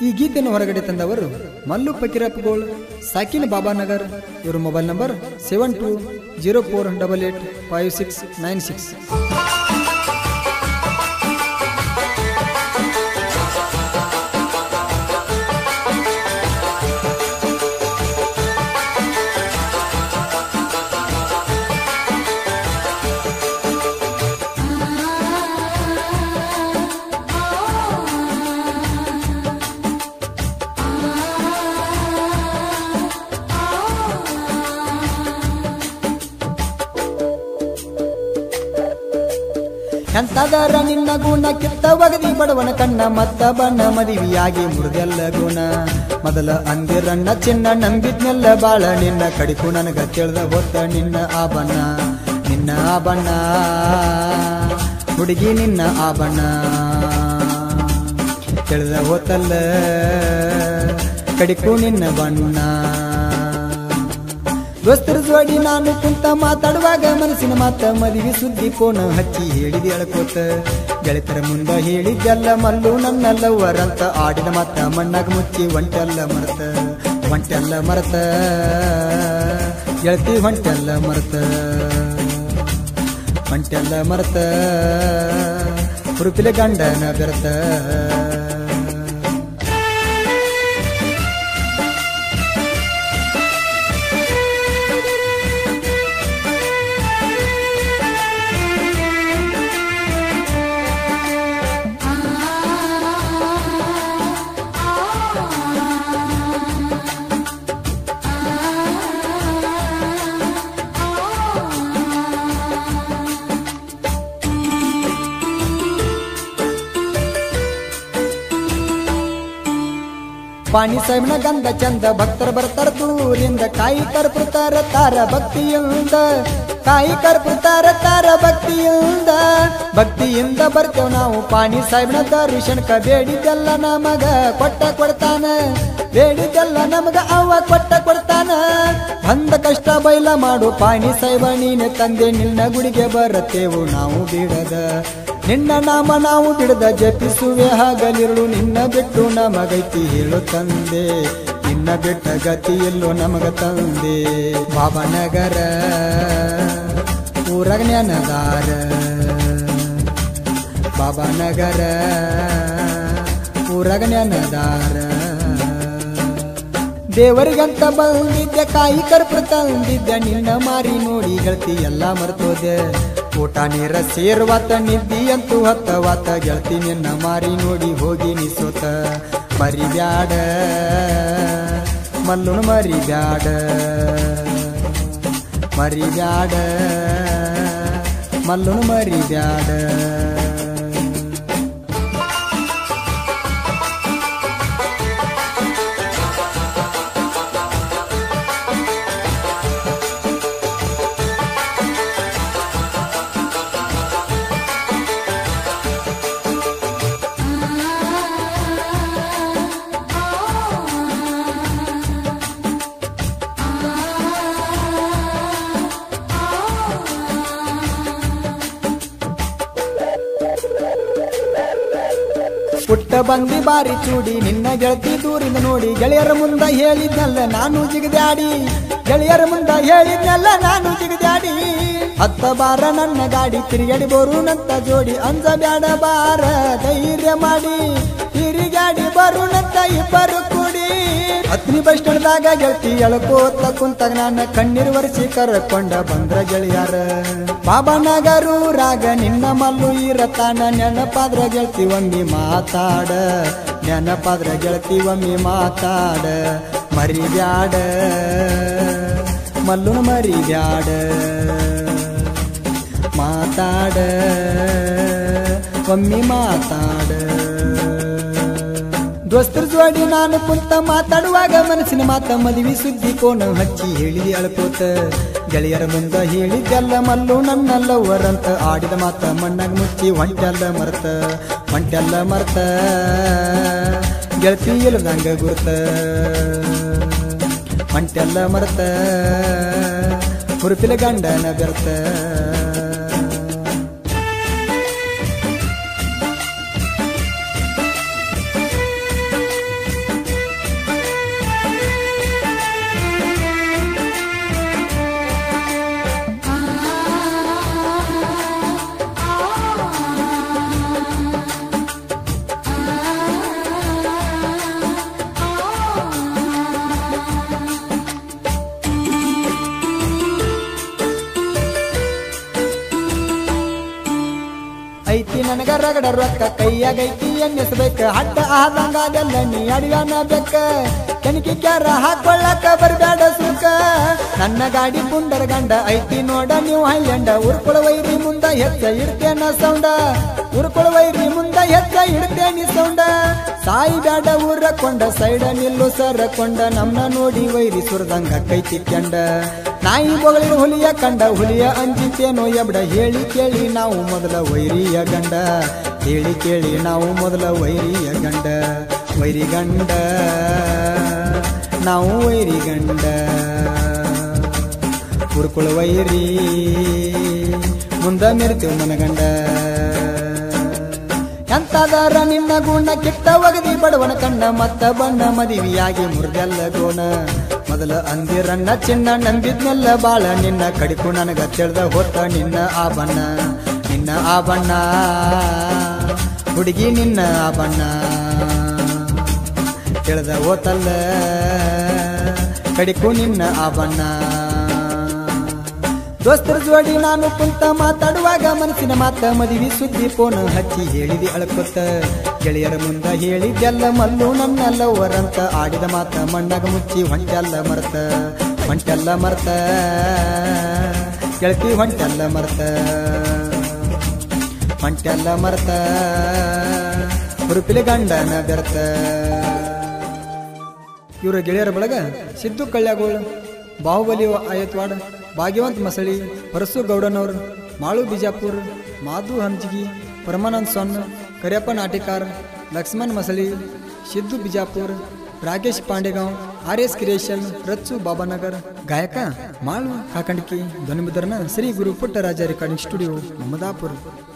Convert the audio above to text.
ಈ ಗೀತೆಯನ್ನು ಹೊರಗಡೆ ತಂದವರು ಮಲ್ಲು ಫಕೀರಪ್ಪಗೋಳ್ ಸಾಕಿನ್ ಬಾಬಾನಗರ್ ಇವರ mobile number seven two zero four double eight five six nine six ಎಂತದರ ನಿನ್ನ ಗುಣ ಕಿತ್ತ ಒಗದಿ ಬಡವನ ಕಣ್ಣ ಮತ್ತ ಬಣ್ಣ ಮದಿವಿಯಾಗಿ ಮುರಿದೆಲ್ಲ ಗುಣ ಮೊದಲ ಅಂದಿರಣ್ಣ ಚಿನ್ನ ನಂಬಿದ್ನೆಲ್ಲ ಬಾಳ ನಿನ್ನ ಕಡಿಕು ನನಗ ತಿಳಿದ ಹೊತ್ತ ನಿನ್ನ ಆ ಬಣ್ಣ ನಿನ್ನ ಆ ಬಣ್ಣ ಹುಡುಗಿ ನಿನ್ನ ಆ ಬಣ್ಣ ತಿಳಿದ ಹೊತ್ತಲ್ಲ ಕಡಿಕು ನಿನ್ನ ಬಣ್ಣ ದೋಸ್ತರ ಜೋಡಿ ನಾನು ಕುಂತ ಮಾತಾಡುವಾಗ ಮನಸ್ಸಿನ ಮಾತ ಮದುವೆ ಸುದ್ದಿ ಫೋನ್ ಹಚ್ಚಿ ಹೇಳಿದೆ ಅಳ್ಕೋತ ಗೆಳತರ ಮುಂದ ಹೇಳಿದ್ದೆಲ್ಲ ಮಲ್ಲು ನನ್ನ ಲವ್ವರಂತ ಆಡಿದ ಮಾತ ಮಣ್ಣಾಗ ಮುಚ್ಚಿ ಒಂಟೆಲ್ಲ ಮರತ ಒಂಟೆಲ್ಲ ಮರತ ಗೆಳತಿ ಹೊಂಟೆಲ್ಲ ಮರತ ಹೊಂಟೆಲ್ಲ ಮರತ ಹುರುಪಿಲೆ ಗಂಡನ ಬೆರತ ಪಾಣಿ ಸಾಹೇಬ್ನ ಗಂಧ ಚಂದ ಭಕ್ತರ ಬರ್ತಾರ ದೂರಿಂದ ಕಾಯಿ ಕರ್ಪುತ್ತಾರ ತಾರ ಭಕ್ತಿಯಿಂದ ಕಾಯಿ ಕರ್ಪುತ್ತಾರ ತಾರ ಭಕ್ತಿಯಿಂದ ಭಕ್ತಿಯಿಂದ ಬರ್ತೇವ್ ನಾವು ಪಾಣಿ ಸಾಹೇಬ್ನ ದರ್ಶನಕ ಬೇಡಿದ್ದೆಲ್ಲ ನಮಗ ಕೊಟ್ಟ ಕೊಡ್ತಾನ ಬೇಡಿದ್ದೆಲ್ಲ ನಮಗ ಅವ ಕೊಟ್ಟ ಕೊಡ್ತಾನ ಬಂದ ಕಷ್ಟ ಬೈಲ ಮಾಡು ಪಾಣಿ ಸಾಹೇಬ ನೀನೆ ತಂದೆ ನಿನ್ನ ಗುಡಿಗೆ ಬರತ್ತೇವು ನಾವು ಬಿಡದ ನಿನ್ನ ನಾಮ ನಾವು ಬಿಡದ ಜಪಿಸುವೆ ಹಾಗಲಿರುಳು ನಿನ್ನ ಬಿಟ್ಟು ನಮಗೈತಿ ಹೇಳು ತಂದೆ ನಿನ್ನ ಬಿಟ್ಟ ಗತಿ ಎಲ್ಲೋ ನಮಗ ತಂದೆ ಬಾಬನಗರ ಊರಗ ಜ್ಞಾನದಾರ ಬಾಬನಗರ ಊರಗ ಜ್ಞಾನದಾರ ದೇವರಿಗಂತ ಬಂದಿದ್ದೆ ಕಾಯಿ ಕರ್ಪುರ ತಂದಿದ್ದೆ ನಿನ್ನ ಮಾರಿ ನೋಡಿ ಗೆಳತಿ ಎಲ್ಲ ಮರ್ತೋದೆ ಊಟ ನೀರ ಸೇರ್ವಾತ ನಿದ್ದಿ ಅಂತೂ ಹತ್ತವಾತ ಗೆಳತಿ ನಿನ್ನ ಮಾರಿ ನೋಡಿ ಹೋಗಿ ನಿಸೋತ ಮರಿಬ್ಯಾಡ ಮಲ್ಲುನು ಮರಿಬ್ಯಾಡ ಮರಿಬ್ಯಾಡ ಮಲ್ಲುನು ಮರಿಬ್ಯಾಡ ಪುಟ್ಟ ಬಂದಿ ಬಾರಿ ಚೂಡಿ ನಿನ್ನ ಗೆಳತಿ ದೂರಿಂದ ನೋಡಿ ಗೆಳೆಯರ ಮುಂದ ಹೇಳಿದ್ನಲ್ಲ ನಾನು ಜಿಗದಾಡಿ ಗೆಳೆಯರ ಮುಂದ ಹೇಳಿದ್ನಲ್ಲ ನಾನು ಜಿಗದಾಡಿ ಹತ್ತ ಬಾರ ನನ್ನ ಗಾಡಿ ತಿರುಗಡಿ ಬರುನಂತ ಜೋಡಿ ಅಂಜ ಬ್ಯಾಡ ಬಾರ ಧೈರ್ಯ ಮಾಡಿ ತಿರುಗಾಡಿ ಬರುನಂತ ಇಬ್ಬರು ಕೂಡಿ ಹತ್ನಿ ಬಸ್ ಸ್ಟ್ಯಾಂಡ್ದಾಗ ಗೆಳತಿ ಎಳ್ಕೋತ ಕುಂತಾಗ ನನ್ನ ಕಣ್ಣೀರ್ ಒರೆಸಿ ಕರ್ಕೊಂಡ ಬಂದ್ರ ಗೆಳೆಯಾರ ಬಾಬಾನಗರೂರಾಗ ನಿನ್ನ ಮಲ್ಲು ಇರತಾನ ನೆನಪಾದ್ರ ಗೆಳತಿ ಒಮ್ಮೆ ಮಾತಾಡ ನೆನಪಾದ್ರ ಗೆಳತಿ ಒಮ್ಮೆ ಮಾತಾಡ ಮರಿಬ್ಯಾಡ ಮಲ್ಲುನ ಮರಿಬ್ಯಾಡ ಮಾತಾಡ ಒಮ್ಮೆ ಮಾತಾಡ ದೋಸ್ತರ ಜೋಡಿ ನಾನು ಕುಂತ ಮಾತಾಡುವಾಗ ಮನಸ್ಸಿನ ಮಾತ ಮದುವೆ ಸುದ್ದಿ ಕೋಣ ಹಚ್ಚಿ ಹೇಳಿದೆ ಅಳ್ಕೋತ ಗೆಳೆಯರ ಮುಂದ ಹೇಳಿದ್ದೆಲ್ಲ ಮಲ್ಲು ನನ್ನ ಲವ್ವರಂತ ಆಡಿದ ಮಾತ ಮಣ್ಣಾಗ ಮುಚ್ಚಿ ಹೊಂಟೆಲ್ಲ ಮರ್ತ ಹೊಂಟೆಲ್ಲ ಮರ್ತ ಗೆಳತಿ ಇಲ್ಲದಂಗ ಗುರ್ತ ಹೊಂಟೆಲ್ಲ ಮರ್ತ ಹುರುಪಿಲ ಗಂಡನ ಬೆರ್ತ ನನಗ ರಗಡ ರೊಕ್ಕ ಕೈಯಾಗೈತಿ ಎನ್ನಿಸ್ಬೇಕ ಹಡ್ಡ ಆದಂಗಾದೆಲ್ಲ ನೀ ಅಡಿಯಾನ ಬೆಕ್ಕ ಕೆಣಕಿ ಕ್ಯಾರ ಹಾಕೊಳ್ಳಕ ಬರ್ಬ್ಯಾಡ ಸುಖ ನನ್ನ ಗಾಡಿ ಪುಂಡರ ಗಂಡ ಐತಿ ನೋಡ ನೀವು ಹೈಲ್ಯಾಂಡ ಉರ್ಕೊಳ ವೈರಿ ಮುಂದ ಹೆಚ್ಚ ಇಡ್ತೇನ ಸೌಂಡ ಉರ್ಕೊಳ ವೈರಿ ಮುಂದ ಹೆಚ್ಚ ಇಡ್ತೇನಿ ಸೌಂಡ ಸಾಯಿ ಬ್ಯಾಡ ಊರ ಕೊಂಡ ಸೈಡ ನಿಲ್ಲು ಸರಕೊಂಡ ನಮ್ನ ನೋಡಿ ವೈರಿ ಸುರದಂಗ ಕೈ ತಿಕ್ಕಂಡ ನಾಯಿ ಬೊಗಳಿನ ಹುಲಿಯ ಕಂಡ ಹುಲಿಯ ಅಂಜಿತೇನೋ ಎಬ್ಡ ಹೇಳಿ ಕೇಳಿ ನಾವು ಮೊದಲ ವೈರಿಯ ಗಂಡ ಹೇಳಿ ಕೇಳಿ ನಾವು ಮೊದಲ ವೈರಿಯ ಗಂಡ ವೈರಿ ಗಂಡ ನಾವು ವೈರಿ ಗಂಡ ಉರ್ಕುಳ ವೈರಿ ಮುಂದ ಮೆರಿತೇವ್ ಮನಗಂಡ ಎಂತದಾರ ನಿನ್ನ ಗುಣ ಕೆಟ್ಟ ಒಗದಿ ಬಡವನ ಕಣ್ಣ ಮತ್ತ ಬಣ್ಣ ಮದಿವಿಯಾಗಿ ಮುರಿದೆಲ್ಲ ಗೋಣ ಮೊದಲ ಅಂದಿರಣ್ಣ ಚಿನ್ನ ನಂಬಿದ್ನೆಲ್ಲ ಬಾಳ ನಿನ್ನ ಕಡಿಕು ನನಗ ತಿಳಿದ ಹೊತ್ತ ನಿನ್ನ ಆ ಬಣ್ಣ ನಿನ್ನ ಆ ಬಣ್ಣ ಹುಡುಗಿ ನಿನ್ನ ಆ ಬಣ್ಣ ತಿಳಿದ ಹೋತಲ್ಲ ಕಡಿಕು ನಿನ್ನ ಆ ಬಣ್ಣ ದೋಸ್ತರ ಜೋಡಿ ನಾನು ಕುಂತ ಮಾತಾಡುವಾಗ ಮನಸ್ಸಿನ ಮಾತ ಮದಿವಿ ಸುದ್ದಿ ಫೋನ್ ಹಚ್ಚಿ ಹೇಳಿದಿ ಅಳ್ಕೊತ್ತ ಗೆಳೆಯರ ಮುಂದ ಹೇಳಿದ್ದೆಲ್ಲ ಮಲ್ಲು ನನ್ನ ಲವ್ವರಂತ ಆಡಿದ ಮಾತ ಮಣ್ಣಾಗ ಮುಚ್ಚಿ ಹೊಂಟೆಲ್ಲ ಮರ್ತ ಹೊಂಟೆಲ್ಲ ಮರ್ತ ಗೆಳತಿ ಹೊಂಟೆಲ್ಲ ಮರ್ತ ಹೊಂಟೆಲ್ಲ ಮರ್ತ ಹುರುಪಿಲಿ ಗಂಡನ ಬೆರ್ತ ಇವರ ಗೆಳೆಯರ ಬಳಗ Siddu Kalyagolu Bahubali Ayatwad Bhagyavant Masali Parasu Gowdanavaru Malu Bijapur Madhu Hanjagi Paramanand Sonna Kariyappa Natikar Lakshman Masali Siddu Bijapur Rakesh Pandegaon R S creation Rachchu Babanagar ಗಾಯಕ ಮಾಳು ಕಾಕಂಡಿಕಿ ಧ್ವನಿಮುದ್ರನ ಶ್ರೀ ಗುರು ಪುಟ್ಟರಾಜ ರೆಕಾರ್ಡಿಂಗ್ ಸ್ಟುಡಿಯೋ ಮಮದಾಪುರ್